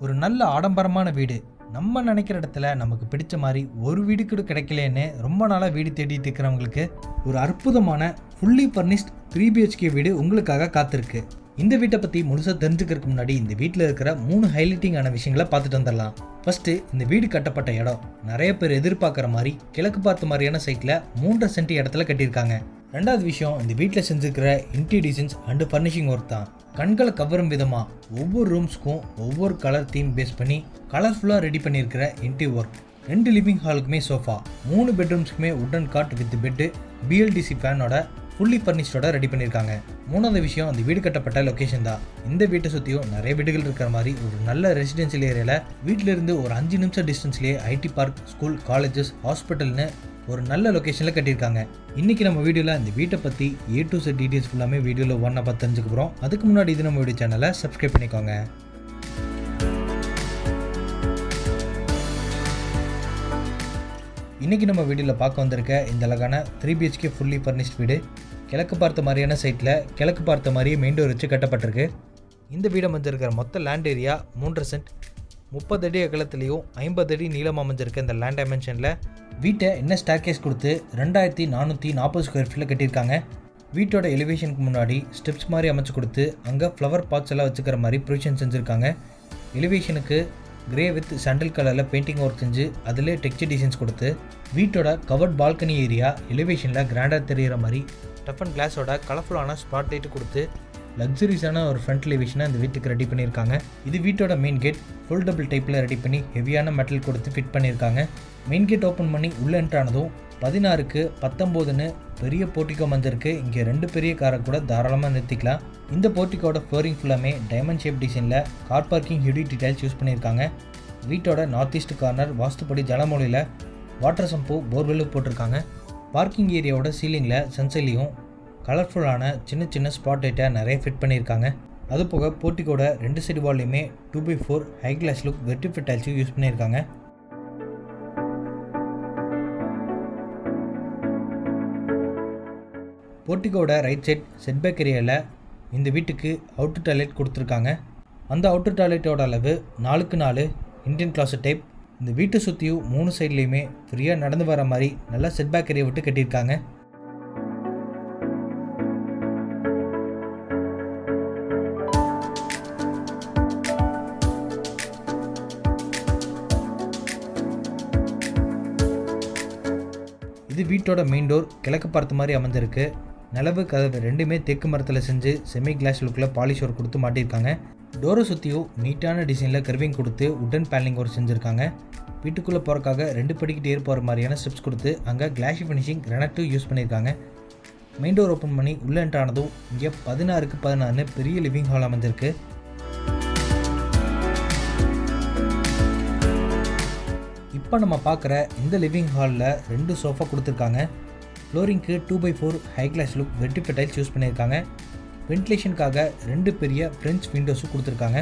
ஒரு நல்ல ஆடம்பரமான வீடு நம்ம நினைக்கிற இடத்துல நமக்கு பிடிச்ச மாதிரி ஒரு வீடு கூட கிடைக்கலன்னு ரொம்ப நாளாக வீடு தேடிட்டு இருக்கிறவங்களுக்கு ஒரு அற்புதமான ஃபுல்லி ஃபர்னிஷ்ட் த்ரீ பிஹெச்கே வீடு உங்களுக்காக காத்திருக்கு இந்த வீட்டை பற்றி முழுசாக தெரிஞ்சுக்கிறதுக்கு முன்னாடி இந்த வீட்டில் இருக்கிற மூணு ஹைலைட்டிங்கான விஷயங்களை பார்த்துட்டு வந்துடலாம் ஃபஸ்ட்டு இந்த வீடு கட்டப்பட்ட இடம் நிறைய பேர் எதிர்பார்க்குற மாதிரி கிழக்கு பார்த்த மாதிரியான சைட்டில் மூன்றரை சென்ட் இடத்துல கட்டியிருக்காங்க ரெண்டாவது விஷயம் இந்த வீட்டில் செஞ்சுருக்கிற இன்டி டிசைன்ஸ் அண்டு ஃபர்னிஷிங் ஒர்க் தான் கண்களை கவரும் விதமாக ஒவ்வொரு ரூம்ஸ்க்கும் ஒவ்வொரு கலர் தீம் பேஸ் பண்ணி கலர்ஃபுல்லாக ரெடி பண்ணியிருக்கிற இன்டி ஒர்க் ரெண்டு லிவிங் ஹாலுக்குமே சோஃபா மூணு பெட்ரூம்ஸ்க்குமே wooden cot with bed BLDC ஃபேனோட ஃபுல்லி ஃபர்னிஷ்டோட ரெடி பண்ணியிருக்காங்க மூணாவது விஷயம் அந்த வீடு கட்டப்பட்ட லொக்கேஷன் தான் இந்த வீட்டை சுற்றியும் நிறைய வீடுகள் இருக்கிற மாதிரி ஒரு நல்ல ரெசிடென்ஷியல் ஏரியாவில் வீட்டிலிருந்து ஒரு அஞ்சு நிமிஷம் டிஸ்டன்ஸ்லேயே ஐடி பார்க் ஸ்கூல் காலேஜஸ் ஹாஸ்பிட்டல்னு ஒரு நல்ல லொக்கேஷனில் கட்டியிருக்காங்க இன்றைக்கி நம்ம வீடியோவில் இந்த வீட்டை பற்றி ஏ டு செட் டீட்டெயில்ஸ் ஃபுல்லாமே வீடியோவில் ஒன்றா பார்த்து தெரிஞ்சுக்க போகிறோம் அதுக்கு முன்னாடி இது நம்ம வீடியோ சேனலை சப்ஸ்கிரைப் பண்ணிக்கோங்க இன்றைக்கி நம்ம வீடியோவில் பார்க்க வந்திருக்க இந்த அழகான த்ரீ பிஹெச்கே ஃபுல்லி ஃபர்னிஷ்ட் வீடு கிழக்கு பார்த்த மாதிரியான சைட்டில் கிழக்கு பார்த்த மாதிரியே மெயின் டோர் வச்சு கட்டப்பட்டிருக்கு இந்த வீடு அமைஞ்சிருக்கிற மொத்த லேண்ட் ஏரியா மூன்றரை சென்ட் முப்பது அடி அகலத்துலேயும் ஐம்பது அடி நீளம் அமைஞ்சிருக்க இந்த லேண்ட் டைமென்ஷனில் வீட்டை என்ன ஸ்டார்கேஸ் கொடுத்து ரெண்டாயிரத்தி நானூற்றி நாற்பது ஸ்கொயர் ஃபீட்டில் கட்டியிருக்காங்க வீட்டோட எலிவேஷனுக்கு முன்னாடி ஸ்டெப்ஸ் மாதிரி அமைச்சு கொடுத்து அங்கே ஃப்ளவர் பாட்ஸ் எல்லாம் வச்சுக்கிற மாதிரி ப்ரொவிஷன் செஞ்சுருக்காங்க எலிவேஷனுக்கு கிரே வித் சாண்டல் கலரில் பெயிண்டிங் ஒர்க் செஞ்சு அதிலே டெக்ஸ்ட் டிசைன்ஸ் கொடுத்து வீட்டோட கவர்ட் பால்கனி ஏரியா எலிவேஷனில் கிராண்டாக தெரிகிற மாதிரி டஃப் அண்ட் கிளாஸோட கலர்ஃபுல்லான ஸ்பாட் லைட்டு கொடுத்து லக்ஸரிஸான ஒரு ஃப்ரண்ட் எலிவேஷனை இந்த வீட்டுக்கு ரெடி பண்ணியிருக்காங்க இது வீட்டோட மெயின் கேட் ஃபோல்டபுள் டைப்பில் ரெடி பண்ணி ஹெவியான மெட்டல் கொடுத்து ஃபிட் பண்ணியிருக்காங்க மெயின் கேட் ஓப்பன் பண்ணி உள்ளே என்ட்ரானதும் பதினாறுக்கு பத்தொம்போதுன்னு பெரிய போர்ட்டிக்கோ மந்திருக்கு இங்கே ரெண்டு பெரிய காரை கூட தாராளமாக நிறுத்திக்கலாம் இந்த போர்ட்டிக்கோட ஃப்ளோரிங் ஃபுல்லாமே டைமண்ட் ஷேப் டிசைனில் car parking heavy details use பண்ணியிருக்காங்க வீட்டோட நார்த் ஈஸ்ட் கார்னர் வாஸ்துப்படி ஜலமொழியில் வாட்டர் சம்பு போர்வெல்லு போட்டிருக்காங்க பார்க்கிங் ஏரியாவோட சீலிங்கில் சன்சைலையும் கலர்ஃபுல்லான சின்ன சின்ன ஸ்பாட் லைட்டை நிறைய ஃபிட் பண்ணியிருக்காங்க அது போக போர்ட்டிக்கோட ரெண்டு சைடு வால்லையுமே two by four high gloss look vitrified டைல்ஸும் யூஸ் பண்ணியிருக்காங்க போர்ட்டிகோட ரைட் சைட் செட்பேக் ஏரியாவில் இந்த வீட்டுக்கு அவுட்டர் டாய்லெட் கொடுத்துருக்காங்க அந்த அவுட்டர் டாய்லெட்டோட அளவு நாலுக்கு நாலு இந்தியன் கிளாஸட் டைப் இந்த வீட்டை சுற்றியும் மூணு சைட்லேயுமே ஃப்ரீயாக நடந்து வர மாதிரி நல்லா செட்பேக் ஏரியா விட்டு கட்டியிருக்காங்க இது வீட்டோட மெயின் டோர் கிழக்கு பார்த்த மாதிரி அமைஞ்சிருக்கு நிலவு கதவு ரெண்டுமே தெற்கு மரத்தில் செஞ்சு செமி கிளாஸ் லுக்கில் பாலிஷ் ஒர்க் கொடுத்து மாட்டியிருக்காங்க டோரை சுற்றியும் நீட்டான டிசைனில் கர்விங் கொடுத்து உட்டன் பேனலிங் ஒர்க் செஞ்சுருக்காங்க வீட்டுக்குள்ளே போகிறக்காக ரெண்டு படிக்கிட்டு ஏறி போகிற மாதிரியான ஸ்டெப்ஸ் கொடுத்து அங்கே கிளாஷி ஃபினிஷிங் கிரனட்டும் யூஸ் பண்ணியிருக்காங்க மெயின் டோர் ஓப்பன் பண்ணி உள்ளே என்ட்ரானதும் இங்கே பதினாறுக்கு பதினாறுன்னு பெரிய லிவிங் ஹால் அமைஞ்சிருக்கு இப்போ நம்ம பார்க்குற இந்த லிவிங் ஹாலில் ரெண்டு சோஃபா கொடுத்துருக்காங்க ஃப்ளோரிங்க்கு two by four high gloss look vitrified tiles use பண்ணியிருக்காங்க வென்டிலேஷனுக்காக ரெண்டு பெரிய ஃப்ரெஞ்ச் விண்டோஸும் கொடுத்துருக்காங்க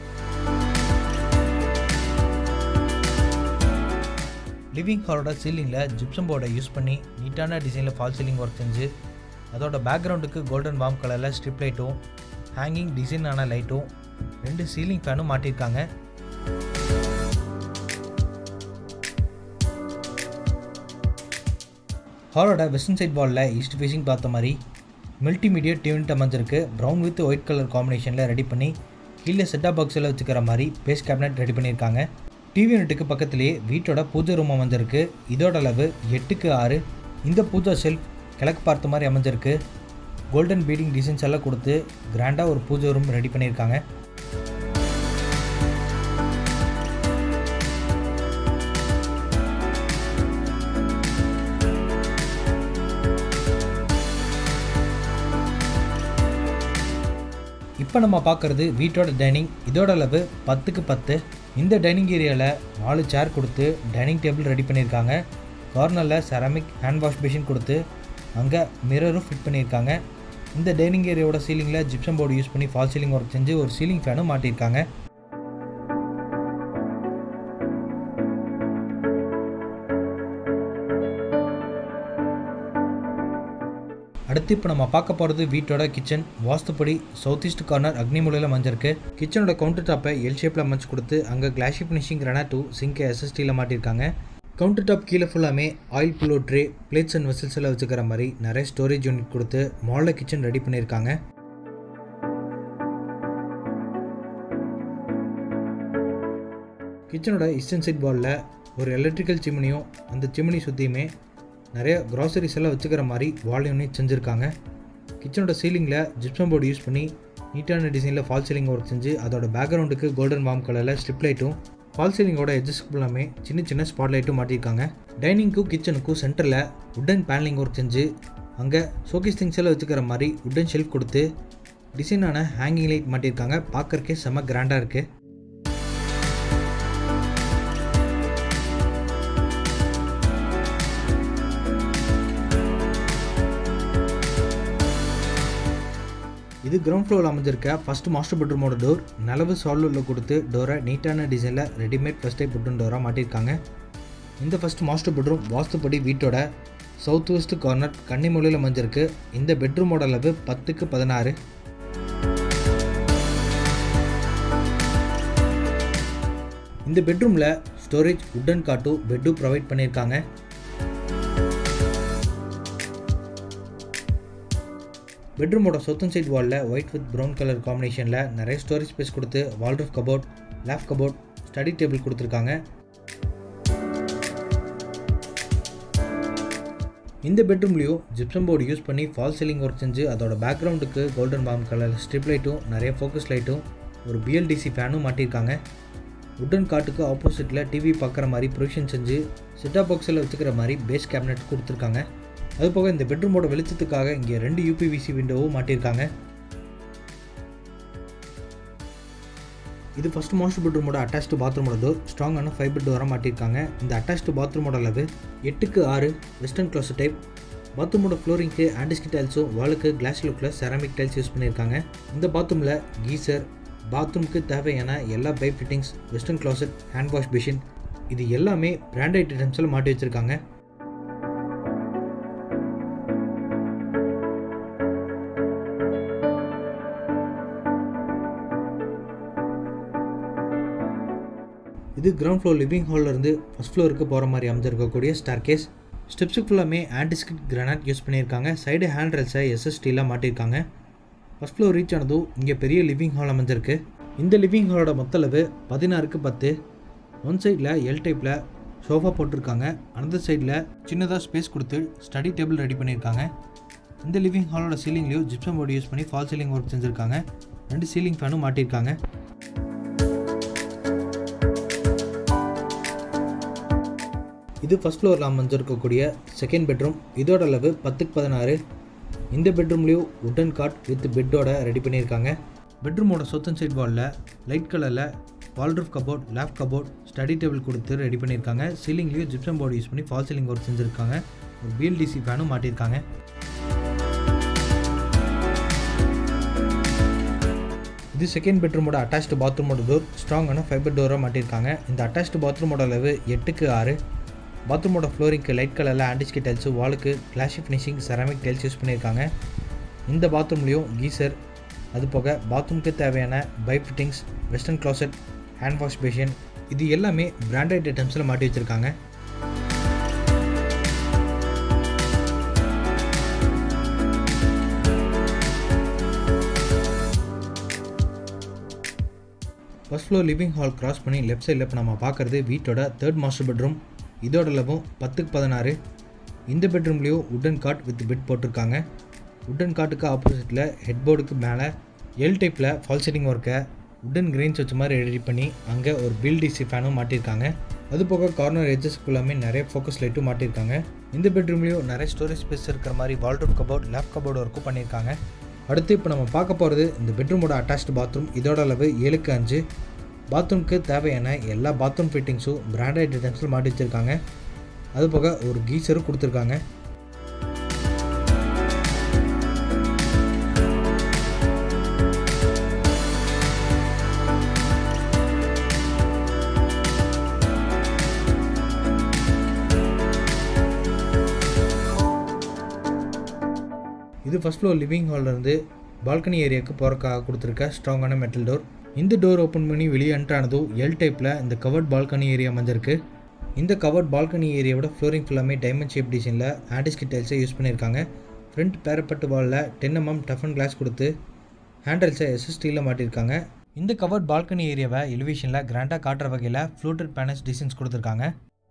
லிவிங் ஹாலோட சீலிங்கில் ஜிப்சம் போர்டை யூஸ் பண்ணி நீட்டான டிசைனில் ஃபால் சீலிங் ஒர்க் செஞ்சு அதோட பேக்ரவுண்டுக்கு கோல்டன் வார்ம் கலரில் ஸ்ட்ரிப் லைட்டும் ஹேங்கிங் டிசைனான லைட்டும் ரெண்டு சீலிங் ஃபேனும் மாட்டியிருக்காங்க ஹாலோட வெஸ்டர்ன் சைட் வாலில் ஈஸ்ட் ஃபேஸிங் பார்த்த மாதிரி மல்டிமீடியா டியூனிட் அமைஞ்சிருக்கு ப்ரௌன் வித் ஒயிட் கலர் காம்பினேஷனில் ரெடி பண்ணி கீழே செட்டாப் பாக்ஸில் வச்சுக்கிற மாதிரி பேஸ் கேபினட் ரெடி பண்ணியிருக்காங்க டிவி யூனிட்டுக்கு பக்கத்துலேயே வீட்டோட பூஜை ரூம் அமைஞ்சிருக்கு இதோட அளவு எட்டுக்கு ஆறு இந்த பூஜா ஷெல்ஃப் கிழக்கு பார்த்த மாதிரி அமைஞ்சிருக்கு கோல்டன் பீடிங் டிசைன்ஸ் எல்லாம் கொடுத்து கிராண்டாக ஒரு பூஜை ரூம் ரெடி பண்ணியிருக்காங்க இப்போ நம்ம பார்க்குறது வீட்டோட டைனிங் இதோட அளவு பத்துக்கு பத்து இந்த டைனிங் ஏரியாவில் நாலு சேர் கொடுத்து டைனிங் டேபிள் ரெடி பண்ணியிருக்காங்க கார்னரில் செராமிக் ஹேண்ட் வாஷ் மிஷின் கொடுத்து அங்கே மிரரும் ஃபிட் பண்ணியிருக்காங்க இந்த டைனிங் ஏரியாவோட சீலிங்கில் ஜிப்சம் போர்டு யூஸ் பண்ணி ஃபால் சீலிங் ஒர்க் செஞ்சு ஒரு சீலிங் ஃபேனும் மாட்டியிருக்காங்க அடுத்து அடுத்து இப்போ நம்ம பார்க்க போகிறது வீட்டோட கிச்சன் வாஸ்துப்படி சவுத் ஈஸ்ட் கார்னர் அக்னிமூலையில் அமைஞ்சிருக்கு கிச்சனோட கவுண்டர் டாப்பை எல் ஷேப்பில் அமைச்சு கொடுத்து அங்கே கிளாஷி ஃபினிஷிங் டூ சிங்கை எஸ்எஸ்டியில் மாட்டியிருக்காங்க கவுண்டர் டாப் கீழே ஃபுல்லாமே oil pullout tray plates and vessels எல்லாம் வச்சுக்கிற மாதிரி நிறைய ஸ்டோரேஜ் யூனிட் கொடுத்து மாடல் கிச்சன் ரெடி பண்ணியிருக்காங்க கிச்சனோட ஈஸ்டர்ன் சைட் வாலில் ஒரு எலக்ட்ரிக்கல் சிம்னியும் அந்த சிம்னி சுற்றியுமே நிறைய க்ராசரிஸ் எல்லாம் வச்சுக்கிற மாதிரி வால் யூனிட் செஞ்சுருக்காங்க கிச்சனோட சீலிங்கில் ஜிப்சம் போர்டு யூஸ் பண்ணி நீட்டான டிசைனில் ஃபால் சீலிங் ஒர்க் செஞ்சு அதோட பேக்ரவுண்டுக்கு கோல்டன் வார்ம் கலரில் ஸ்ட்ரிப் லைட்டும் ஃபால் சீலிங்கோட எட்ஜஸ்க்கு எல்லாமே சின்ன சின்ன ஸ்பாட் லைட்டும் மாட்டியிருக்காங்க டைனிங்க்கும் கிச்சனுக்கும் சென்டரில் உட்டன் பேனலிங் ஒர்க் செஞ்சு அங்கே ஷோகேஸ் திங்ஸ் எல்லாம் வச்சுக்கிற மாதிரி உட்டன் ஷெல்ஃப் கொடுத்து டிசைனான ஹேங்கிங் லைட் மாட்டியிருக்காங்க பார்க்கறக்கே செம்ம கிராண்டாக இருக்குது இது கிரவுண்ட் ஃப்ளோரில் அமைஞ்சிருக்க ஃபர்ஸ்ட் மாஸ்டர் பெட்ரூமோட டோர் நிலவு சால்வூரில் கொடுத்து டோரை நீட்டான டிசைனில் ரெடிமேட் ஃபஸ்ட் டைப் பெட்ரூம் டோராக மாட்டியிருக்காங்க இந்த ஃபஸ்ட் மாஸ்டர் பெட்ரூம் வாஸ்துப்படி வீட்டோட சவுத் வெஸ்ட் கார்னர் கன்னிமொழியில் அமைஞ்சிருக்கு இந்த பெட்ரூமோட அளவு பத்துக்கு பதினாறு இந்த பெட்ரூமில் ஸ்டோரேஜ் உட்டன் காட்டும் பெட்டும் ப்ரொவைட் பண்ணியிருக்காங்க பெட்ரூமோட சொத்தன் சைட் வாலில் ஒயிட் வித் ப்ரௌன் கலர் காம்பினேஷனில் நிறைய ஸ்டோரேஜ் ஸ்பேஸ் கொடுத்து வால்ரூஃப் கபோர்ட் லேப் கபோர்ட் ஸ்டடி டேபிள் கொடுத்துருக்காங்க இந்த பெட்ரூம்லேயும் ஜிப்சம் போர்டு யூஸ் பண்ணி ஃபால் சீலிங் ஒர்க் செஞ்சு அதோட பேக்ரவுண்டுக்கு கோல்டன் பாம் கலர் ஸ்ட்ரிப் லைட்டும் நிறைய ஃபோக்கஸ் லைட்டும் ஒரு பிஎல்டிசி ஃபேனும் மாட்டியிருக்காங்க உட்டன் காட்டுக்கு ஆப்போசிட்டில் டிவி பார்க்குற மாதிரி ப்ரொவிஷன் செஞ்சு செட்டாப் பாக்ஸில் வச்சுக்கிற மாதிரி பேஸ் கேபினெட் கொடுத்துருக்காங்க அது போக இந்த பெட்ரூமோட வெளிச்சத்துக்காக இங்கே ரெண்டு யூபிவிசி விண்டோவும் மாட்டியிருக்காங்க இது ஃபஸ்ட் மாஸ்டர் பெட்ரூமோட அட்டாச்டு பாத்ரூமோட டோர் ஸ்ட்ராங்கான ஃபைபர் டோராக மாட்டியிருக்காங்க இந்த அட்டாச்டு பாத்ரூமோட அளவு எட்டுக்கு ஆறு வெஸ்டர்ன் க்ளாஸ் டைப் பாத்ரூமோட ஃப்ளோரிங்க்கு ஆண்டிஸ்கி டைல்ஸும் வாலுக்கு கிளாஸ் லுக்கில் செராமிக் டைல்ஸ் யூஸ் பண்ணியிருக்காங்க இந்த பாத்ரூமில் கீசர் பாத்ரூமுக்கு தேவையான எல்லா pipe fittings western closet hand wash machine இது எல்லாமே பிராண்டட் ஐட்டம்ஸில் மாட்டி வச்சுருக்காங்க இது கிரவுண்ட் ஃப்ளோர் லிவிங் ஹால்லேருந்து ஃபஸ்ட் ஃப்ளோருக்கு போகிற மாதிரி அமைஞ்சிருக்கக்கூடிய ஸ்டார் கேஸ் ஸ்டெப்ஸுக்கு ஃபுல்லாமே ஆன்டிஸ்கிட் கிரானைட் யூஸ் பண்ணியிருக்காங்க சைடு ஹேண்ட் ரெல்ஸை எஸ்எஸ்டியில் மாட்டியிருக்காங்க ஃபஸ்ட் ஃப்ளோர் ரீச் ஆனதும் இங்கே பெரிய லிவிங் ஹால் அமைஞ்சிருக்கு இந்த லிவிங் ஹாலோட மொத்த அளவு பதினாறுக்கு பத்து ஒன் சைடில் எல் டைப்பில் சோஃபா போட்டிருக்காங்க அனதர் சைடில் சின்னதாக ஸ்பேஸ் கொடுத்து ஸ்டடி டேபிள் ரெடி பண்ணியிருக்காங்க இந்த லிவிங் ஹாலோட சீலிங்லேயும் ஜிப்சம் போர்டு யூஸ் பண்ணி ஃபால் சீலிங் ஒர்க் செஞ்சுருக்காங்க ரெண்டு சீலிங் ஃபேனும் மாட்டியிருக்காங்க இது ஃபஸ்ட் ஃப்ளோரில் அமைஞ்சிருக்கக்கூடிய செகண்ட் பெட்ரூம் இதோட அளவு பத்துக்கு பதினாறு இந்த பெட்ரூம்லேயும் உட்டன் காட் வித் பெட்டோட ரெடி பண்ணியிருக்காங்க பெட்ரூமோட சொத்தன் சைட் வாலில் லைட் கலரில் வால்ரூஃப் கபோர்ட் லேப் கபோர்ட் ஸ்டடி டேபிள் கொடுத்து ரெடி பண்ணியிருக்காங்க சீலிங்லேயும் ஜிப்சம் போர்டு யூஸ் பண்ணி ஃபால் சீலிங் ஒர்க் செஞ்சுருக்காங்க ஒரு பிஎல்டிசி ஃபேனும் மாட்டியிருக்காங்க இது செகண்ட் பெட்ரூமோட அட்டாச்டு பாத்ரூமோட டோர் ஸ்ட்ராங்கான ஃபைபர் டோராக மாட்டியிருக்காங்க இந்த அட்டாச்டு பாத்ரூமோட அளவு எட்டுக்கு ஆறு பாத்ரூமோட ஃப்ளோரிங்க்கு லைட் கலரில் ஆண்டிஸ்கி டைல்ஸு வாலுக்கு glossy finishing ceramic tiles use பண்ணியிருக்காங்க இந்த பாத்ரூம்லேயும் கீசர் அது போக பாத்ரூமுக்கு தேவையான pipe fittings western closet hand wash basin இது எல்லாமே பிராண்டட் ஐட்டம்ஸில் மாட்டி வச்சுருக்காங்க first floor living hall cross பண்ணி லெஃப்ட் சைடில் இப்போ நம்ம பார்க்குறது வீட்டோட தேர்ட் மாஸ்டர் பெட்ரூம் இதோட லெவம் பத்துக்கு பதினாறு இந்த பெட்ரூம்லேயும் உட்டன் காட் வித் பெட் போட்டிருக்காங்க உட்டன் காட்டுக்கு ஆப்போசிட்டில் ஹெட் போர்டுக்கு மேலே எல் டைப்பில் ஃபால் சீலிங் ஒர்க்கை உட்டன் கிரெயின்ஸ் வச்ச மாதிரி ரெடி பண்ணி அங்கே ஒரு பில் டிசி ஃபேனும் மாட்டியிருக்காங்க அது போக கார்னர் எட்ஜஸ்க்குள்ளாமே நிறைய ஃபோக்கஸ் லைட்டும் மாட்டியிருக்காங்க இந்த பெட்ரூம்லேயும் நிறைய ஸ்டோரேஜ் ஸ்பேஸ் இருக்கிற மாதிரி வால்ரூப் கபோர்ட் லேப் கபோர்டு ஒர்க்கும் பண்ணியிருக்காங்க அடுத்து இப்போ நம்ம பார்க்க போகிறது இந்த பெட்ரூமோட அட்டாச்டு பாத்ரூம் இதோட அளவு ஏழுக்கு அஞ்சு பாத்ரூம்க்கு தேவையான எல்லா பாத்ரூம் ஃபிட்டிங்ஸும் பிராண்டட் ஐட்டம்ஸில் மாட்டி வச்சுருக்காங்க அது போக ஒரு கீசரும் கொடுத்துருக்காங்க இது ஃபஸ்ட் ஃப்ளோர் லிவிங் ஹால்லேருந்து பால்கனி ஏரியாவுக்கு போகிறக்காக கொடுத்துருக்க ஸ்ட்ராங்கான மெட்டல் டோர் இந்த டோர் ஓப்பன் பண்ணி வெளியே என்ட்ரு ஆனதும் எல் டைப்பில் இந்த கவர்ட் பால்கனி ஏரியா அமைஞ்சிருக்கு இந்த கவர்ட் பால்கனி ஏரியாவோட ஃப்ளோரிங் ஃபுல்லாமே டைமண்ட் ஷேப் டிசைனில் ஆண்டிஸ்கி டைல்ஸை யூஸ் பண்ணியிருக்காங்க ஃப்ரண்ட் பேரப்பட்டு வாலில் டென் எம்எம் டஃபன் கிளாஸ் கொடுத்து ஹேண்டல்ஸை எஸ்எஸ்டியில் மாட்டியிருக்காங்க இந்த கவர்ட் பால்கனி ஏரியாவை எலிவேஷனில் கிராண்டாக காட்டுற வகையில் ஃப்ளூட்டட் பேனல்ஸ் டிசைன்ஸ் கொடுத்துருக்காங்க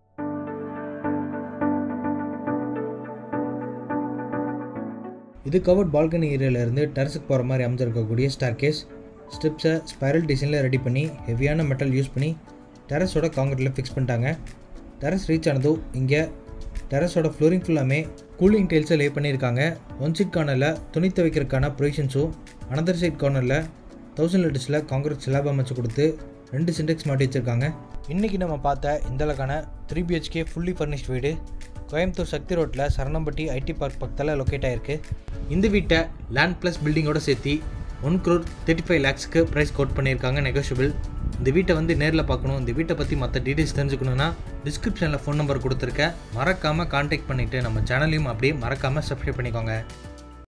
இது கவர்ட் பால்கனி ஏரியாவிலேருந்து டெரஸுக்கு போகிற மாதிரி அமைஞ்சிருக்கக்கூடிய ஸ்டார் கேஸ் ஸ்டெப்ஸை ஸ்பைரல் டிசைனில் ரெடி பண்ணி ஹெவியான மெட்டல் யூஸ் பண்ணி டெரஸோட காங்கிரீட்டில் ஃபிக்ஸ் பண்ணிட்டாங்க டெரஸ் ரீச் ஆனதும் இங்கே டெரஸோட ஃப்ளோரிங் ஃபுல்லாமே கூலிங் டைல்ஸை லே பண்ணியிருக்காங்க ஒன் சைட் கார்னரில் துணி துவைக்கிறதுக்கான ப்ரொவிஷன்ஸும் அனதர் சைட் கார்னரில் தௌசண்ட் லிட்டர்ஸில் காங்கிரீட் ஸ்லாப் அமைச்சு கொடுத்து ரெண்டு சிண்டெக்ஸ் மாட்டி வச்சுருக்காங்க இன்றைக்கி நம்ம பார்த்த இந்த அளவுக்கான த்ரீ பிஹெச்கே ஃபுல்லி ஃபர்னிஷ்ட் வீடு கோயம்புத்தூர் சக்தி ரோட்டில் சரணம்பட்டி ஐடி பார்க் பக்கத்தில் லொக்கேட் ஆகிருக்கு இந்த வீட்டை லேண்ட் ப்ளஸ் பில்டிங்கோட சேர்த்து ஒன் க்ரோர் தேர்ட்டி ஃபைவ் லேக்ஸ்க்கு ப்ரைஸ் கோட் பண்ணியிருக்காங்க நெகோஷியபிள் இந்த வீட்டை வந்து நேரில் பார்க்கணும் இந்த வீட்டை பற்றி மற்ற டீட்டெயில்ஸ் தெரிஞ்சுக்கணுன்னா டிஸ்கிரிப்ஷனில் ஃபோன் நம்பர் கொடுத்துருக்கேன் மறக்காமல் காண்டாக்ட் பண்ணிவிட்டு நம்ம சேனலையும் அப்படியே மறக்காமல் சப்ஸ்கிரைப் பண்ணிக்கோங்க